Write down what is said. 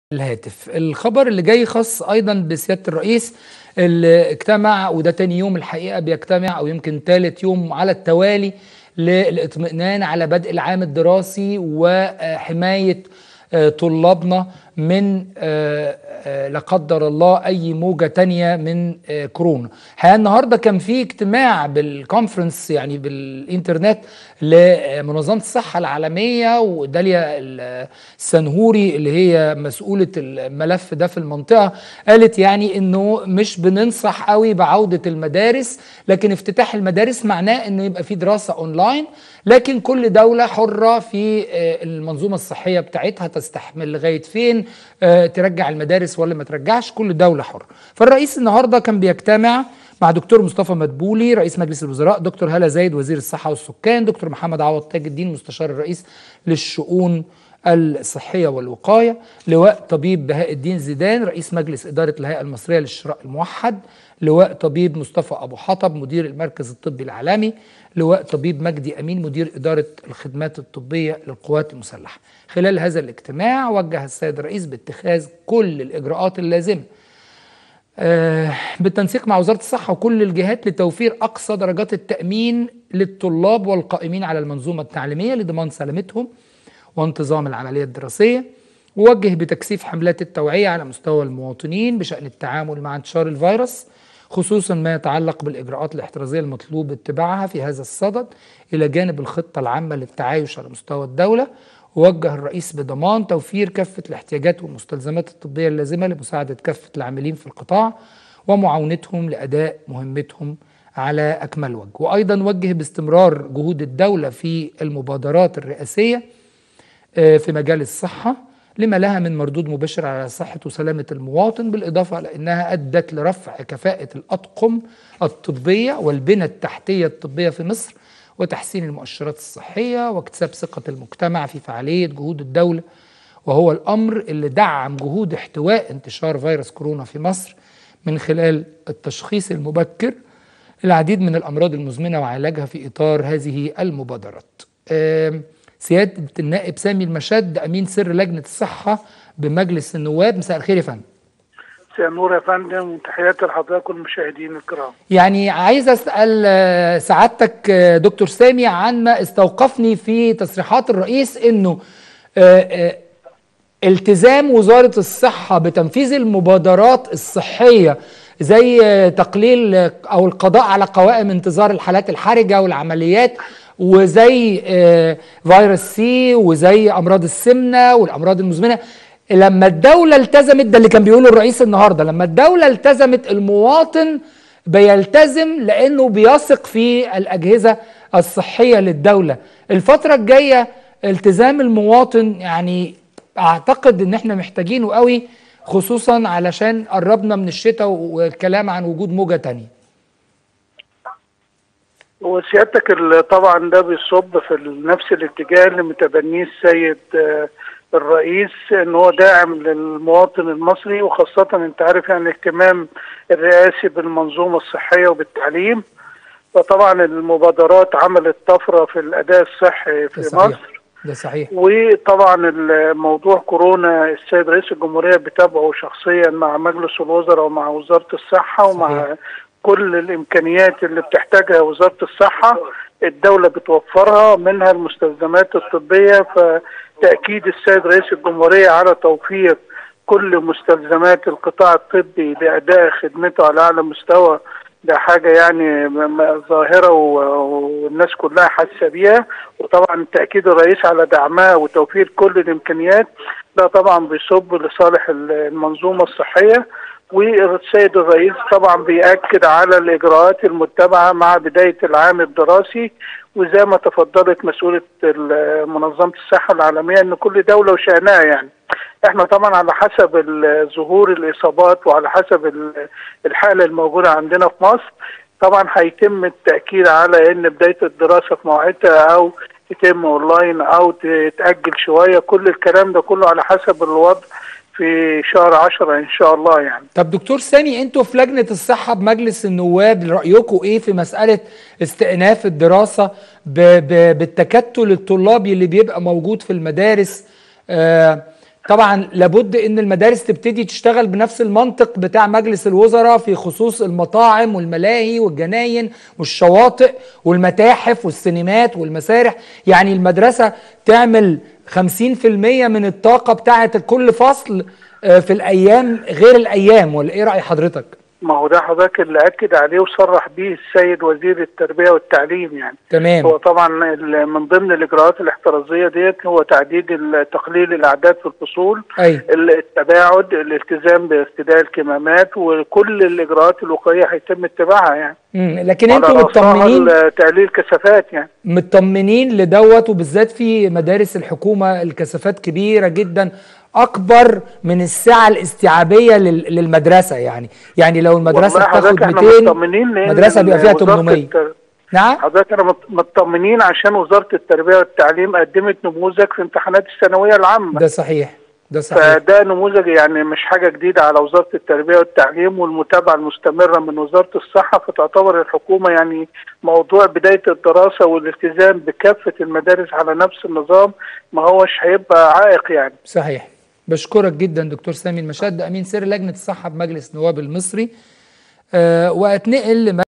الهاتف الخبر اللي جاي خاص ايضا بسياده الرئيس اللي اجتمع وده تاني يوم الحقيقه بيجتمع او يمكن ثالث يوم على التوالي للاطمئنان على بدء العام الدراسي وحمايه طلابنا من لا قدر الله اي موجه تانية من كورونا الحقيقه النهارده كان في اجتماع بالكونفرنس يعني بالانترنت لمنظمه الصحه العالميه وداليا السنهوري اللي هي مسؤوله الملف ده في المنطقه قالت يعني انه مش بننصح قوي بعوده المدارس لكن افتتاح المدارس معناه انه يبقى في دراسه اونلاين لكن كل دوله حره في المنظومه الصحيه بتاعتها تستحمل لغايه فين ترجع المدارس ولا ما ترجعش كل دوله حره فالرئيس النهارده كان بيجتمع مع دكتور مصطفى مدبولي رئيس مجلس الوزراء دكتور هلا زايد وزير الصحه والسكان دكتور محمد عوض تاج الدين مستشار الرئيس للشؤون الصحيه والوقايه لواء طبيب بهاء الدين زيدان رئيس مجلس اداره الهيئه المصريه للشراء الموحد لواء طبيب مصطفى ابو حطب مدير المركز الطبي العالمي لواء طبيب مجدي امين مدير اداره الخدمات الطبيه للقوات المسلحه خلال هذا الاجتماع وجه السيد الرئيس باتخاذ كل الاجراءات اللازمه آه بالتنسيق مع وزاره الصحه وكل الجهات لتوفير اقصى درجات التامين للطلاب والقائمين على المنظومه التعليميه لضمان سلامتهم وانتظام العمليه الدراسيه ووجه بتكثيف حملات التوعيه على مستوى المواطنين بشان التعامل مع انتشار الفيروس خصوصا ما يتعلق بالاجراءات الاحترازيه المطلوب اتباعها في هذا الصدد الى جانب الخطه العامه للتعايش على مستوى الدوله ووجه الرئيس بضمان توفير كافه الاحتياجات والمستلزمات الطبيه اللازمه لمساعده كافه العاملين في القطاع ومعاونتهم لاداء مهمتهم على اكمل وجه وايضا وجه باستمرار جهود الدوله في المبادرات الرئاسيه في مجال الصحه لما لها من مردود مباشر على صحة وسلامة المواطن بالإضافة إلى أنها أدت لرفع كفاءة الأطقم الطبية والبنى التحتية الطبية في مصر وتحسين المؤشرات الصحية واكتساب ثقة المجتمع في فعالية جهود الدولة وهو الأمر اللي دعم جهود احتواء انتشار فيروس كورونا في مصر من خلال التشخيص المبكر العديد من الأمراض المزمنة وعلاجها في إطار هذه المبادرات سيادة النائب سامي المشد أمين سر لجنة الصحة بمجلس النواب مساء الخير يا فندم مساء النور يا فندم وتحياتي لحضرتك والمشاهدين الكرام يعني عايز أسأل سعادتك دكتور سامي عن ما استوقفني في تصريحات الرئيس أنه التزام وزارة الصحة بتنفيذ المبادرات الصحية زي تقليل أو القضاء على قوائم انتظار الحالات الحرجة والعمليات وزي فيروس سي وزي امراض السمنه والامراض المزمنه لما الدوله التزمت ده اللي كان بيقوله الرئيس النهارده لما الدوله التزمت المواطن بيلتزم لانه بيثق في الاجهزه الصحيه للدوله الفتره الجايه التزام المواطن يعني اعتقد ان احنا محتاجينه قوي خصوصا علشان قربنا من الشتاء والكلام عن وجود موجه تانيه وسيادتك طبعا ده بيصب في نفس الاتجاه اللي متبنيه السيد الرئيس ان هو داعم للمواطن المصري وخاصة انت عارف يعني الاهتمام الرئاسي بالمنظومة الصحية وبالتعليم فطبعا المبادرات عملت طفرة في الأداء الصحي في ده صحيح. مصر ده صحيح وطبعا موضوع كورونا السيد رئيس الجمهورية بتابعه شخصيا مع مجلس الوزراء ومع وزارة الصحة ومع صحيح. كل الامكانيات اللي بتحتاجها وزاره الصحه الدوله بتوفرها منها المستلزمات الطبيه فتاكيد السيد رئيس الجمهوريه على توفير كل مستلزمات القطاع الطبي لاداء خدمته على اعلى مستوى ده حاجة يعني ظاهرة والناس كلها حاسة بيها وطبعا تأكيد الرئيس على دعمها وتوفير كل الإمكانيات ده طبعا بيصب لصالح المنظومة الصحية والسيد الرئيس طبعا بيأكد على الإجراءات المتبعة مع بداية العام الدراسي وزي ما تفضلت مسؤولة منظمة الصحة العالمية أن كل دولة وشأنها يعني احنا طبعا على حسب ظهور الإصابات وعلى حسب الحالة الموجودة عندنا في مصر طبعا هيتم التأكيد على أن بداية الدراسة في موعدها أو تتم أونلاين أو تتأجل شوية كل الكلام ده كله على حسب الوضع في شهر 10 ان شاء الله يعني طب دكتور سامي انتوا في لجنه الصحه بمجلس النواب رايكم ايه في مساله استئناف الدراسه ب ب بالتكتل الطلابي اللي بيبقى موجود في المدارس آه طبعا لابد ان المدارس تبتدي تشتغل بنفس المنطق بتاع مجلس الوزراء في خصوص المطاعم والملاهي والجناين والشواطئ والمتاحف والسينمات والمسارح يعني المدرسة تعمل 50% من الطاقة بتاعة كل فصل آه، في الأيام غير الأيام ولا إيه رأي حضرتك؟ ما هو ده حضرتك اللي اكد عليه وصرح به السيد وزير التربيه والتعليم يعني تمام هو طبعا ال- من ضمن الاجراءات الاحترازيه ديت هو تعديد ال- تقليل الاعداد في الفصول أي ال- التباعد الالتزام بارتداء الكمامات وكل الاجراءات الوقائيه هيتم اتباعها يعني مم. لكن على انتوا رأسها مطمنين ال- تقليل كثافات يعني مطمنين لدوت وبالذات في مدارس الحكومة الكثافات كبيرة جدا أكبر من السعة الاستيعابية لل- للمدرسة يعني يعني لو المدرسة والله بتاخد حضرتك احنا 200 مطمنين لان مدرسة بيبقى فيها وزارة 800 التر- نعم حضرتك انا مط- مطمنين عشان وزاره التربيه والتعليم قدمت نموذج في امتحانات الثانويه العامه ده صحيح ده صحيح فده نموذج يعني مش حاجه جديده على وزاره التربيه والتعليم والمتابعه المستمره من وزاره الصحه فتعتبر الحكومه يعني موضوع بدايه الدراسه والالتزام بكافه المدارس على نفس النظام ما هوش هيبقى عائق يعني صحيح بشكرك جدا دكتور سامي المشاد أمين سر لجنة الصحة بمجلس النواب المصري أه وأتنقل